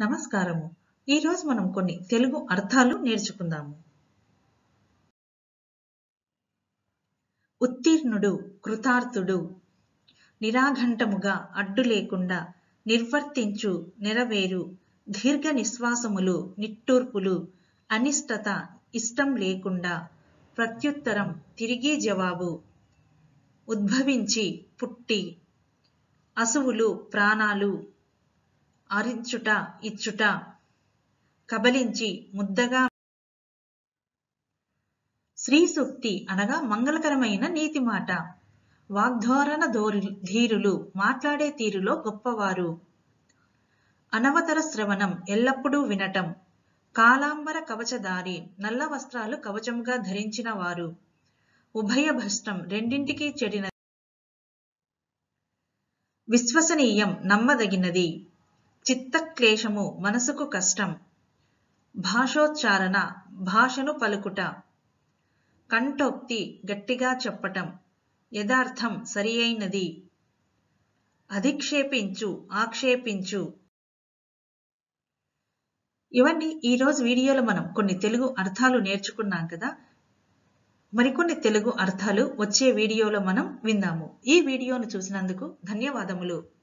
నమస్కారము ఈరోజు మనం కొన్ని తెలుగు అర్థాలు నేర్చుకుందాము ఉత్తీర్ణుడు కృతార్థుడు నిరాఘంటముగా అడ్డు లేకుండా నిర్వర్తించు నెరవేరు దీర్ఘ నిశ్వాసములు నిట్టూర్పులు అనిష్టత ఇష్టం లేకుండా ప్రత్యుత్తరం తిరిగి జవాబు ఉద్భవించి పుట్టి అసువులు ప్రాణాలు అరించుట ఇచ్చుట కబలించి ముద్దగా శ్రీ సూక్తి అనగా మంగళకరమైన నీతి మాట వాగ్ధోరణ ధోరు ధీరులు మాట్లాడే తీరులో గొప్పవారు అనవతర శ్రవణం ఎల్లప్పుడూ వినటం కాలాంబర కవచదారి నల్ల వస్త్రాలు కవచముగా ధరించిన వారు ఉభయ భస్టం రెండింటికి చెడిన విశ్వసనీయం నమ్మదగినది చిత్తక్లేశము మనసుకు కష్టం భాషోచ్చారణ భాషను పలుకుట కంఠోక్తి గట్టిగా చెప్పటం యథార్థం సరి అయినది అధిక్షేపించు ఆక్షేపించు ఇవన్నీ ఈరోజు వీడియోలో మనం కొన్ని తెలుగు అర్థాలు నేర్చుకున్నాం కదా మరికొన్ని తెలుగు అర్థాలు వచ్చే వీడియోలో మనం విందాము ఈ వీడియోను చూసినందుకు ధన్యవాదములు